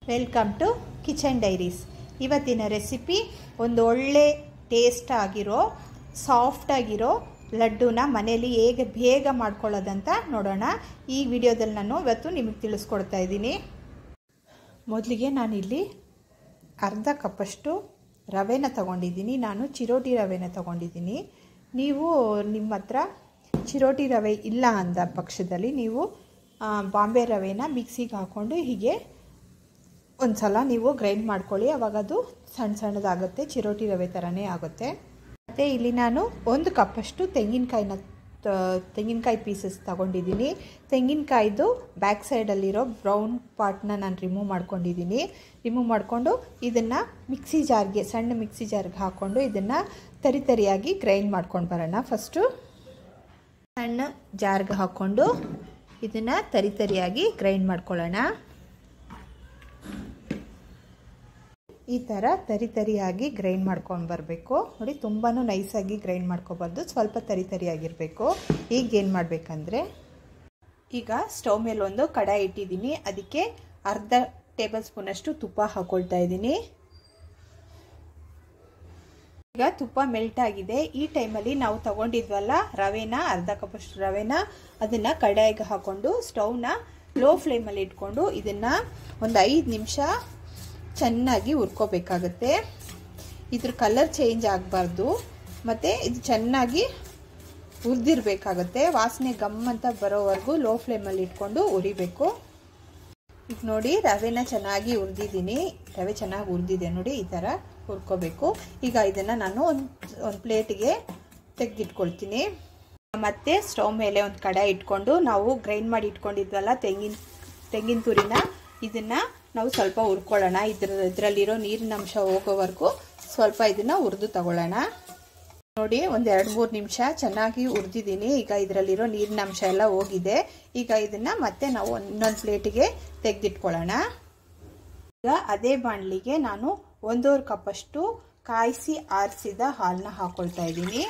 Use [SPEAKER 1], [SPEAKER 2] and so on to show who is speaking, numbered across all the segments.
[SPEAKER 1] welcome to kitchen diaries ಇವತ್ತಿನ recipe ಒಂದು ಒಳ್ಳೆ ಟೇಸ್ಟ್ ಆಗಿರೋ ಸಾಫ್ಟ್ ಆಗಿರೋ ಲಡ್ಡುನ ಮನೇಲಿ ಹೇಗೆ ಬೇಗ ಮಾಡ್ಕೊಳ್ಳೋದಂತ ನೋಡೋಣ ಈ ವಿಡಿಯೋದಲ್ಲಿ ನಾನು ಇವತ್ತು ನಿಮಗೆ ತಿಳಿಸ್ಕೊಡ್ತಾ ಇದ್ದೀನಿ ಮೊದಲಿಗೆ ನಾನಿಲ್ಲಿ ಅರ್ಧ ಕಪ್ಪಷ್ಟು ರವೆನ ತಗೊಂಡಿದ್ದೀನಿ ನಾನು ಚಿರೋಟಿ ರವೆನ ತಗೊಂಡಿದ್ದೀನಿ ನೀವು ನಿಮ್ಮ ಹತ್ರ ಚಿರೋಟಿ ರವೆ ಇಲ್ಲ ಅಂದ ಪಕ್ಷದಲ್ಲಿ ನೀವು ಬಾಂಬೆ ರವೆನ ಮಿಕ್ಸಿಗೆ ಹಾಕ್ಕೊಂಡು ಹೀಗೆ ಒಂದು ಸಲ ನೀವು ಗ್ರೈಂಡ್ ಮಾಡ್ಕೊಳ್ಳಿ ಅವಾಗ ಅದು ಸಣ್ಣ ಸಣ್ಣದಾಗುತ್ತೆ ಚಿರೋಟಿ ರವೆ ಥರನೇ ಆಗುತ್ತೆ ಮತ್ತು ಇಲ್ಲಿ ನಾನು ಒಂದು ಕಪ್ಪಷ್ಟು ತೆಂಗಿನಕಾಯಿನ ತೆಂಗಿನಕಾಯಿ ಪೀಸಸ್ ತಗೊಂಡಿದ್ದೀನಿ ತೆಂಗಿನಕಾಯ್ದು ಬ್ಯಾಕ್ ಸೈಡಲ್ಲಿರೋ ಬ್ರೌನ್ ಪಾರ್ಟ್ನ ನಾನು ರಿಮೂವ್ ಮಾಡ್ಕೊಂಡಿದ್ದೀನಿ ರಿಮೂವ್ ಮಾಡಿಕೊಂಡು ಇದನ್ನು ಮಿಕ್ಸಿ ಜಾರ್ಗೆ ಸಣ್ಣ ಮಿಕ್ಸಿ ಜಾರ್ಗೆ ಹಾಕ್ಕೊಂಡು ಇದನ್ನು ತರಿ ತರಿಯಾಗಿ ಗ್ರೈಂಡ್ ಮಾಡ್ಕೊಂಡು ಬರೋಣ ಫಸ್ಟು ಸಣ್ಣ ಜಾರ್ಗೆ ಹಾಕ್ಕೊಂಡು ಇದನ್ನು ತರಿ ತರಿಯಾಗಿ ಗ್ರೈಂಡ್ ಮಾಡ್ಕೊಳ್ಳೋಣ ಈ ಥರ ತರಿ ತರಿಯಾಗಿ ಗ್ರೈಂಡ್ ಮಾಡ್ಕೊಂಡು ಬರಬೇಕು ನೋಡಿ ತುಂಬಾ ನೈಸಾಗಿ ಗ್ರೈಂಡ್ ಮಾಡ್ಕೊಬಾರ್ದು ಸ್ವಲ್ಪ ತರಿ ತರಿಯಾಗಿರಬೇಕು ಈಗ ಏನು ಮಾಡಬೇಕಂದ್ರೆ ಈಗ ಸ್ಟವ್ ಮೇಲೆ ಒಂದು ಕಡಾಯಿ ಇಟ್ಟಿದ್ದೀನಿ ಅದಕ್ಕೆ ಅರ್ಧ ಟೇಬಲ್ ಸ್ಪೂನಷ್ಟು ತುಪ್ಪ ಹಾಕೊಳ್ತಾ ಇದ್ದೀನಿ ಈಗ ತುಪ್ಪ ಮೆಲ್ಟ್ ಆಗಿದೆ ಈ ಟೈಮಲ್ಲಿ ನಾವು ತಗೊಂಡಿದ್ವಲ್ಲ ರವೆನ ಅರ್ಧ ಕಪ್ಪಷ್ಟು ರವೆನ ಅದನ್ನು ಕಡಾಯಿಗೆ ಹಾಕೊಂಡು ಸ್ಟವ್ನ ಲೋ ಫ್ಲೇಮಲ್ಲಿ ಇಟ್ಕೊಂಡು ಇದನ್ನು ಒಂದು ಐದು ನಿಮಿಷ ಚೆನ್ನಾಗಿ ಹುರ್ಕೋಬೇಕಾಗತ್ತೆ ಇದ್ರ ಕಲರ್ ಚೇಂಜ್ ಆಗಬಾರ್ದು ಮತ್ತು ಇದು ಚೆನ್ನಾಗಿ ಹುರಿದಿರ್ಬೇಕಾಗತ್ತೆ ವಾಸನೆ ಗಮ್ ಅಂತ ಬರೋವರೆಗೂ ಲೋ ಫ್ಲೇಮಲ್ಲಿ ಇಟ್ಕೊಂಡು ಉರಿಬೇಕು ಈಗ ನೋಡಿ ರವೆನ ಚೆನ್ನಾಗಿ ಹುರಿದಿದ್ದೀನಿ ರವೆ ಚೆನ್ನಾಗಿ ಹುರಿದಿದೆ ನೋಡಿ ಈ ಥರ ಹುರ್ಕೋಬೇಕು ಈಗ ಇದನ್ನು ನಾನು ಒಂದು ಒಂದು ಪ್ಲೇಟಿಗೆ ತೆಗೆದಿಟ್ಕೊಳ್ತೀನಿ ಮತ್ತು ಸ್ಟವ್ ಮೇಲೆ ಒಂದು ಕಡಾಯಿ ಇಟ್ಕೊಂಡು ನಾವು ಗ್ರೈಂಡ್ ಮಾಡಿ ಇಟ್ಕೊಂಡಿದ್ವಲ್ಲ ತೆಂಗಿನ ತೆಂಗಿನ ತುರಿನ ಇದನ್ನು ನಾವು ಸ್ವಲ್ಪ ಹುರ್ಕೊಳ್ಳೋಣ ಇದ್ರ ಇದರಲ್ಲಿರೋ ನೀರಿನ ಅಂಶ ಹೋಗೋವರೆಗೂ ಸ್ವಲ್ಪ ಇದನ್ನು ಹುರಿದು ತಗೊಳ್ಳೋಣ ನೋಡಿ ಒಂದು ಎರಡು ಮೂರು ನಿಮಿಷ ಚೆನ್ನಾಗಿ ಹುರಿದಿದ್ದೀನಿ ಈಗ ಇದರಲ್ಲಿರೋ ನೀರಿನ ಅಂಶ ಎಲ್ಲ ಹೋಗಿದೆ ಈಗ ಇದನ್ನು ಮತ್ತೆ ನಾವು ಇನ್ನೊಂದು ಪ್ಲೇಟಿಗೆ ತೆಗೆದಿಟ್ಕೊಳ್ಳೋಣ ಈಗ ಅದೇ ಬಾಣಲಿಗೆ ನಾನು ಒಂದೂವರೆ ಕಪ್ಪಷ್ಟು ಕಾಯಿಸಿ ಆರಿಸಿದ ಹಾಲನ್ನ ಹಾಕೊಳ್ತಾ ಇದ್ದೀನಿ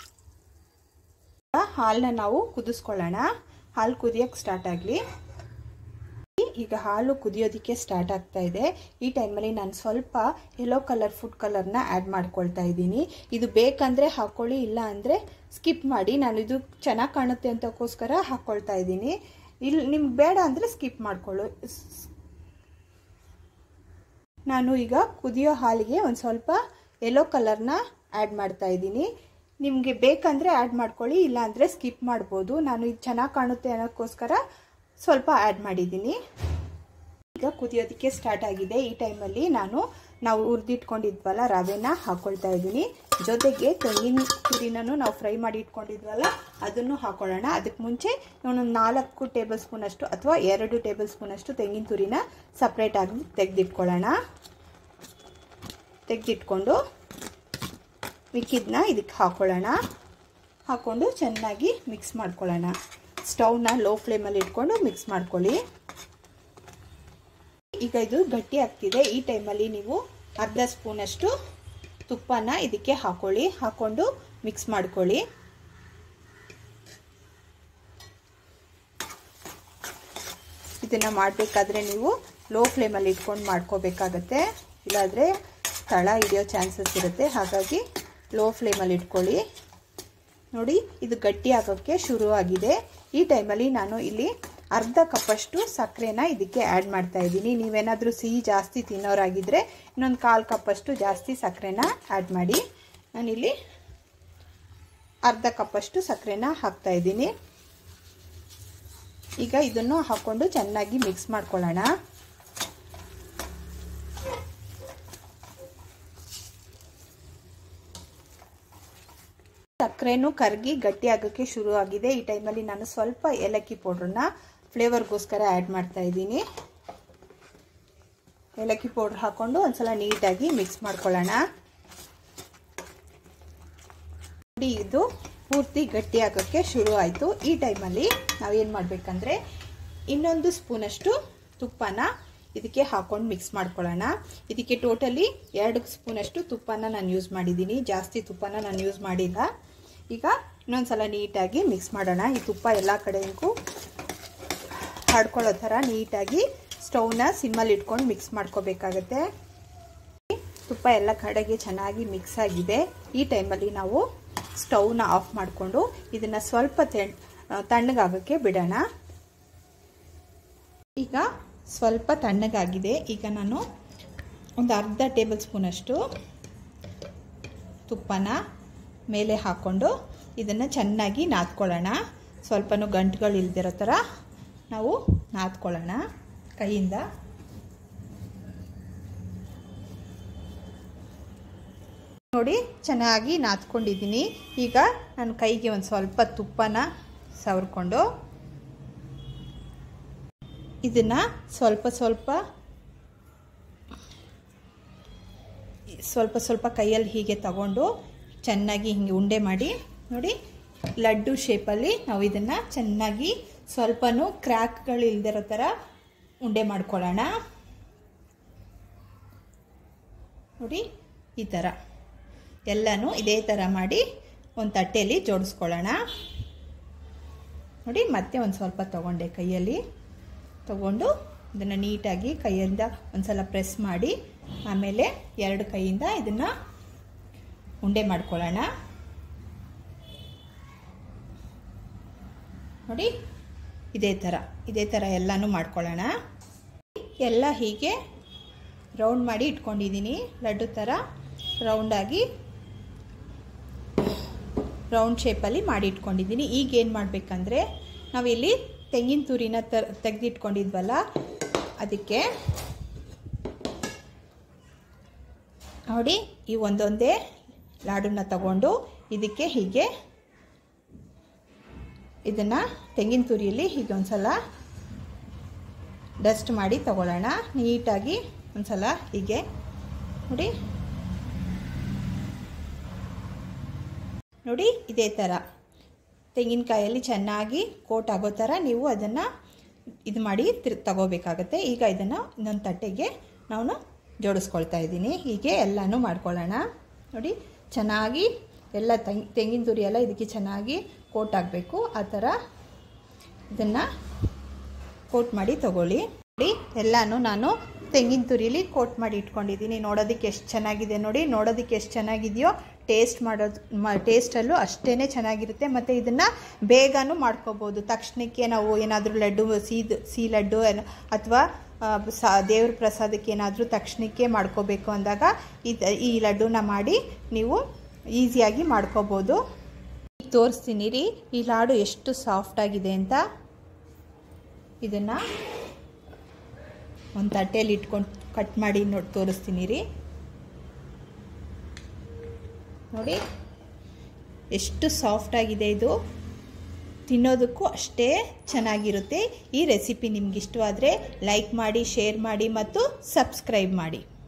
[SPEAKER 1] ಹಾಲನ್ನ ನಾವು ಕುದಿಸ್ಕೊಳ್ಳೋಣ ಹಾಲು ಕುದಿಯೋಕ್ಕೆ ಸ್ಟಾರ್ಟ್ ಆಗಲಿ ಈಗ ಹಾಲು ಕುದಿಯೋದಕ್ಕೆ ಸ್ಟಾರ್ಟ್ ಆಗ್ತಾ ಇದೆ ಈ ಟೈಮಲ್ಲಿ ನಾನು ಸ್ವಲ್ಪ ಯೆಲ್ಲೋ ಕಲರ್ ಫುಡ್ ಕಲರ್ನ ಆ್ಯಡ್ ಮಾಡ್ಕೊಳ್ತಾ ಇದ್ದೀನಿ ಇದು ಬೇಕಂದರೆ ಹಾಕ್ಕೊಳ್ಳಿ ಇಲ್ಲ ಅಂದರೆ ಸ್ಕಿಪ್ ಮಾಡಿ ನಾನು ಇದು ಚೆನ್ನಾಗಿ ಕಾಣುತ್ತೆ ಅಂತಕ್ಕೋಸ್ಕರ ಹಾಕ್ಕೊಳ್ತಾ ಇದ್ದೀನಿ ಇಲ್ಲಿ ನಿಮ್ಗೆ ಬೇಡ ಅಂದರೆ ಸ್ಕಿಪ್ ಮಾಡ್ಕೊಳ್ಳು ನಾನು ಈಗ ಕುದಿಯೋ ಹಾಲಿಗೆ ಒಂದು ಸ್ವಲ್ಪ ಯೆಲ್ಲೋ ಕಲರ್ನ ಆ್ಯಡ್ ಮಾಡ್ತಾ ಇದ್ದೀನಿ ನಿಮಗೆ ಬೇಕಂದರೆ ಆ್ಯಡ್ ಮಾಡ್ಕೊಳ್ಳಿ ಇಲ್ಲಾಂದರೆ ಸ್ಕಿಪ್ ಮಾಡ್ಬೋದು ನಾನು ಇದು ಚೆನ್ನಾಗಿ ಕಾಣುತ್ತೆ ಅನ್ನೋಕ್ಕೋಸ್ಕರ ಸ್ವಲ್ಪ ಆ್ಯಡ್ ಮಾಡಿದ್ದೀನಿ ಈಗ ಕುದಿಯೋದಕ್ಕೆ ಸ್ಟಾರ್ಟ್ ಆಗಿದೆ ಈ ಟೈಮಲ್ಲಿ ನಾನು ನಾವು ಹುರಿದಿಟ್ಕೊಂಡಿದ್ವಲ್ಲ ರವೆನ ಹಾಕ್ಕೊಳ್ತಾ ಇದ್ದೀನಿ ಜೊತೆಗೆ ತೆಂಗಿನ ತುರಿನೂ ನಾವು ಫ್ರೈ ಮಾಡಿ ಇಟ್ಕೊಂಡಿದ್ವಲ್ಲ ಅದನ್ನು ಹಾಕೊಳ್ಳೋಣ ಅದಕ್ಕೆ ಮುಂಚೆ ನಾನು ನಾಲ್ಕು ಟೇಬಲ್ ಸ್ಪೂನಷ್ಟು ಅಥವಾ ಎರಡು ಟೇಬಲ್ ಸ್ಪೂನಷ್ಟು ತೆಂಗಿನ ತುರಿನ ಸಪ್ರೇಟಾಗಿ ತೆಗೆದಿಟ್ಕೊಳ್ಳೋಣ ತೆಗೆದಿಟ್ಕೊಂಡು ಮಿಕ್ಕಿದ್ನ ಇದಕ್ಕೆ ಹಾಕೊಳ್ಳೋಣ ಹಾಕ್ಕೊಂಡು ಚೆನ್ನಾಗಿ ಮಿಕ್ಸ್ ಮಾಡ್ಕೊಳ್ಳೋಣ ಸ್ಟವ್ನ ಲೋ ಫ್ಲೇಮಲ್ಲಿ ಇಟ್ಕೊಂಡು ಮಿಕ್ಸ್ ಮಾಡ್ಕೊಳ್ಳಿ ಈಗ ಇದು ಗಟ್ಟಿ ಆಗ್ತಿದೆ ಈ ಟೈಮಲ್ಲಿ ನೀವು ಅರ್ಧ ಸ್ಪೂನಷ್ಟು ತುಪ್ಪನ ಇದಕ್ಕೆ ಹಾಕೊಳ್ಳಿ ಹಾಕೊಂಡು ಮಿಕ್ಸ್ ಮಾಡ್ಕೊಳ್ಳಿ ಇದನ್ನು ಮಾಡಬೇಕಾದ್ರೆ ನೀವು ಲೋ ಫ್ಲೇಮಲ್ಲಿ ಇಟ್ಕೊಂಡು ಮಾಡ್ಕೋಬೇಕಾಗತ್ತೆ ಇಲ್ಲಾಂದರೆ ತಳ ಹಿಡಿಯೋ ಚಾನ್ಸಸ್ ಇರುತ್ತೆ ಹಾಗಾಗಿ ಲೋ ಫ್ಲೇಮಲ್ಲಿ ಇಟ್ಕೊಳ್ಳಿ ನೋಡಿ ಇದು ಗಟ್ಟಿ ಆಗೋಕ್ಕೆ ಶುರುವಾಗಿದೆ ಈ ಟೈಮಲ್ಲಿ ನಾನು ಇಲ್ಲಿ ಅರ್ಧ ಕಪ್ಪಷ್ಟು ಸಕ್ಕರೆನ ಇದಕ್ಕೆ ಆ್ಯಡ್ ಮಾಡ್ತಾ ಇದ್ದೀನಿ ನೀವೇನಾದರೂ ಸಿಹಿ ಜಾಸ್ತಿ ತಿನ್ನೋರಾಗಿದ್ದರೆ ಇನ್ನೊಂದು ಕಾಲು ಕಪ್ಪಷ್ಟು ಜಾಸ್ತಿ ಸಕ್ಕರೆನ ಆ್ಯಡ್ ಮಾಡಿ ನಾನಿಲ್ಲಿ ಅರ್ಧ ಕಪ್ಪಷ್ಟು ಸಕ್ಕರೆನ ಹಾಕ್ತಾ ಇದ್ದೀನಿ ಈಗ ಇದನ್ನು ಹಾಕ್ಕೊಂಡು ಚೆನ್ನಾಗಿ ಮಿಕ್ಸ್ ಮಾಡ್ಕೊಳ್ಳೋಣ ಸಕ್ಕರೆನೂ ಕರಗಿ ಗಟ್ಟಿ ಆಗೋಕ್ಕೆ ಶುರು ಆಗಿದೆ ಈ ಟೈಮಲ್ಲಿ ನಾನು ಸ್ವಲ್ಪ ಏಲಕ್ಕಿ ಪೌಡ್ರನ್ನ ಫ್ಲೇವರ್ಗೋಸ್ಕರ ಆ್ಯಡ್ ಮಾಡ್ತಾ ಇದ್ದೀನಿ ಏಲಕ್ಕಿ ಪೌಡ್ರ್ ಹಾಕ್ಕೊಂಡು ಒಂದ್ಸಲ ನೀಟಾಗಿ ಮಿಕ್ಸ್ ಮಾಡ್ಕೊಳ್ಳೋಣ ನೋಡಿ ಇದು ಪೂರ್ತಿ ಗಟ್ಟಿ ಆಗೋಕ್ಕೆ ಶುರು ಆಯಿತು ಈ ಟೈಮಲ್ಲಿ ನಾವೇನು ಮಾಡಬೇಕಂದ್ರೆ ಇನ್ನೊಂದು ಸ್ಪೂನಷ್ಟು ತುಪ್ಪನ ಇದಕ್ಕೆ ಹಾಕೊಂಡು ಮಿಕ್ಸ್ ಮಾಡ್ಕೊಳ್ಳೋಣ ಇದಕ್ಕೆ ಟೋಟಲಿ ಎರಡು ಸ್ಪೂನಷ್ಟು ತುಪ್ಪನ ನಾನು ಯೂಸ್ ಮಾಡಿದ್ದೀನಿ ಜಾಸ್ತಿ ತುಪ್ಪನ ನಾನು ಯೂಸ್ ಮಾಡಿಲ್ಲ ಈಗ ಇನ್ನೊಂದ್ಸಲ ನೀಟಾಗಿ ಮಿಕ್ಸ್ ಮಾಡೋಣ ಈ ತುಪ್ಪ ಎಲ್ಲ ಕಡೆಗೂ ಹಡ್ಕೊಳ್ಳೋ ಥರ ನೀಟಾಗಿ ಸ್ಟವ್ನ ಸಿಮ್ಮಲ್ಲಿ ಇಟ್ಕೊಂಡು ಮಿಕ್ಸ್ ಮಾಡ್ಕೋಬೇಕಾಗತ್ತೆ ತುಪ್ಪ ಎಲ್ಲ ಕಡೆಗೆ ಚೆನ್ನಾಗಿ ಮಿಕ್ಸ್ ಆಗಿದೆ ಈ ಟೈಮಲ್ಲಿ ನಾವು ಸ್ಟವ್ನ ಆಫ್ ಮಾಡಿಕೊಂಡು ಇದನ್ನು ಸ್ವಲ್ಪ ತಣ್ಣಗಾಗೋಕ್ಕೆ ಬಿಡೋಣ ಈಗ ಸ್ವಲ್ಪ ತಣ್ಣಗಾಗಿದೆ ಈಗ ನಾನು ಒಂದು ಅರ್ಧ ಟೇಬಲ್ ಸ್ಪೂನಷ್ಟು ತುಪ್ಪನ ಮೇಲೆ ಹಾಕ್ಕೊಂಡು ಇದನ್ನು ಚೆನ್ನಾಗಿ ನಾದ್ಕೊಳ್ಳೋಣ ಸ್ವಲ್ಪನೂ ಗಂಟುಗಳು ಇಲ್ದಿರೋ ಥರ ನಾವು ನಾದ್ಕೊಳ್ಳೋಣ ಕೈಯಿಂದ ನೋಡಿ ಚೆನ್ನಾಗಿ ನಾದ್ಕೊಂಡಿದ್ದೀನಿ ಈಗ ನಾನು ಕೈಗೆ ಒಂದು ಸ್ವಲ್ಪ ತುಪ್ಪನ ಸವರ್ಕೊಂಡು ಇದನ್ನು ಸ್ವಲ್ಪ ಸ್ವಲ್ಪ ಸ್ವಲ್ಪ ಸ್ವಲ್ಪ ಕೈಯಲ್ಲಿ ಹೀಗೆ ತಗೊಂಡು ಚೆನ್ನಾಗಿ ಹಿಂಗೆ ಉಂಡೆ ಮಾಡಿ ನೋಡಿ ಲಡ್ಡು ಶೇಪಲ್ಲಿ ನಾವು ಇದನ್ನು ಚೆನ್ನಾಗಿ ಸ್ವಲ್ಪನೂ ಕ್ರ್ಯಾಕ್ಗಳು ಇಲ್ದಿರೋ ಥರ ಉಂಡೆ ಮಾಡ್ಕೊಳ್ಳೋಣ ನೋಡಿ ಈ ಥರ ಎಲ್ಲನೂ ಇದೇ ಥರ ಮಾಡಿ ಒಂದು ತಟ್ಟೆಯಲ್ಲಿ ಜೋಡಿಸ್ಕೊಳ್ಳೋಣ ನೋಡಿ ಮತ್ತೆ ಒಂದು ಸ್ವಲ್ಪ ತಗೊಂಡೆ ಕೈಯಲ್ಲಿ ತಗೊಂಡು ಇದನ್ನು ನೀಟಾಗಿ ಕೈಯಿಂದ ಒಂದು ಸಲ ಪ್ರೆಸ್ ಮಾಡಿ ಆಮೇಲೆ ಎರಡು ಕೈಯಿಂದ ಇದನ್ನು ಉಂಡೆ ಮಾಡ್ಕೊಳ್ಳೋಣ ನೋಡಿ ಇದೇ ಥರ ಇದೇ ಥರ ಎಲ್ಲನೂ ಮಾಡ್ಕೊಳ್ಳೋಣ ಎಲ್ಲ ಹೀಗೆ ರೌಂಡ್ ಮಾಡಿ ಇಟ್ಕೊಂಡಿದ್ದೀನಿ ಲಡ್ಡು ಥರ ರೌಂಡಾಗಿ ರೌಂಡ್ ಶೇಪಲ್ಲಿ ಮಾಡಿ ಇಟ್ಕೊಂಡಿದ್ದೀನಿ ಈಗ ಏನು ಮಾಡಬೇಕಂದ್ರೆ ನಾವಿಲ್ಲಿ ತೆಂಗಿನ ತುರಿನ ತ ತೆಗೆದಿಟ್ಕೊಂಡಿದ್ವಲ್ಲ ಅದಕ್ಕೆ ನೋಡಿ ಈ ಒಂದೊಂದೇ ಲಾಡನ್ನ ತಗೊಂಡು ಇದಕ್ಕೆ ಹೀಗೆ ಇದನ್ನು ತೆಂಗಿನ ತುರಿಯಲ್ಲಿ ಹೀಗೆ ಒಂದ್ಸಲ ಡಸ್ಟ್ ಮಾಡಿ ತಗೊಳ್ಳೋಣ ನೀಟಾಗಿ ಒಂದ್ಸಲ ಹೀಗೆ ನೋಡಿ ನೋಡಿ ಇದೇ ಥರ ತೆಂಗಿನಕಾಯಲ್ಲಿ ಚೆನ್ನಾಗಿ ಕೋಟ್ ಆಗೋ ಥರ ನೀವು ಅದನ್ನು ಇದು ಮಾಡಿ ತಿರ್ ತಗೋಬೇಕಾಗತ್ತೆ ಈಗ ಇದನ್ನು ಇನ್ನೊಂದು ತಟ್ಟೆಗೆ ನಾನು ಜೋಡಿಸ್ಕೊಳ್ತಾ ಇದ್ದೀನಿ ಹೀಗೆ ಎಲ್ಲನೂ ಮಾಡ್ಕೊಳ್ಳೋಣ ನೋಡಿ ಚೆನ್ನಾಗಿ ಎಲ್ಲ ತೆಂಗ್ ತೆಂಗಿನ ತುರಿ ಎಲ್ಲ ಇದಕ್ಕೆ ಚೆನ್ನಾಗಿ ಕೋಟ್ ಆಗಬೇಕು ಆ ಥರ ಇದನ್ನು ಕೋಟ್ ಮಾಡಿ ತಗೊಳ್ಳಿ ನೋಡಿ ಎಲ್ಲನೂ ನಾನು ತೆಂಗಿನ ತುರಿಲಿ ಕೋಟ್ ಮಾಡಿ ಇಟ್ಕೊಂಡಿದ್ದೀನಿ ನೋಡೋದಕ್ಕೆ ಎಷ್ಟು ಚೆನ್ನಾಗಿದೆ ನೋಡಿ ನೋಡೋದಕ್ಕೆ ಎಷ್ಟು ಚೆನ್ನಾಗಿದೆಯೋ ಟೇಸ್ಟ್ ಮಾಡೋದು ಮ ಟೇಸ್ಟಲ್ಲೂ ಅಷ್ಟೇ ಚೆನ್ನಾಗಿರುತ್ತೆ ಮತ್ತು ಇದನ್ನು ಬೇಗನೂ ಮಾಡ್ಕೋಬೋದು ತಕ್ಷಣಕ್ಕೆ ನಾವು ಏನಾದರೂ ಲಡ್ಡು ಸೀದ್ ಸಿಹಿ ಲಡ್ಡು ಅಥವಾ ಸಾ ದೇವ್ರ ಪ್ರಸಾದಕ್ಕೆ ಏನಾದರೂ ತಕ್ಷಣಕ್ಕೆ ಮಾಡ್ಕೋಬೇಕು ಅಂದಾಗ ಇದು ಈ ಲಡ್ಡುನ ಮಾಡಿ ನೀವು ಈಸಿಯಾಗಿ ಮಾಡ್ಕೋಬೋದು ಈಗ ತೋರಿಸ್ತೀನಿ ರೀ ಈ ಲಾಡು ಎಷ್ಟು ಸಾಫ್ಟಾಗಿದೆ ಅಂತ ಇದನ್ನು ಒಂದು ತಟ್ಟೆಯಲ್ಲಿ ಇಟ್ಕೊಂಡು ಕಟ್ ಮಾಡಿ ನೋಡಿ ತೋರಿಸ್ತೀನಿ ರೀ ನೋಡಿ ಎಷ್ಟು ಸಾಫ್ಟಾಗಿದೆ ಇದು ತಿನ್ನೋದಕ್ಕೂ ಅಷ್ಟೇ ಚೆನ್ನಾಗಿರುತ್ತೆ ಈ ರೆಸಿಪಿ ನಿಮ್ಗೆ ಇಷ್ಟವಾದರೆ ಲೈಕ್ ಮಾಡಿ ಶೇರ್ ಮಾಡಿ ಮತ್ತು ಸಬ್ಸ್ಕ್ರೈಬ್ ಮಾಡಿ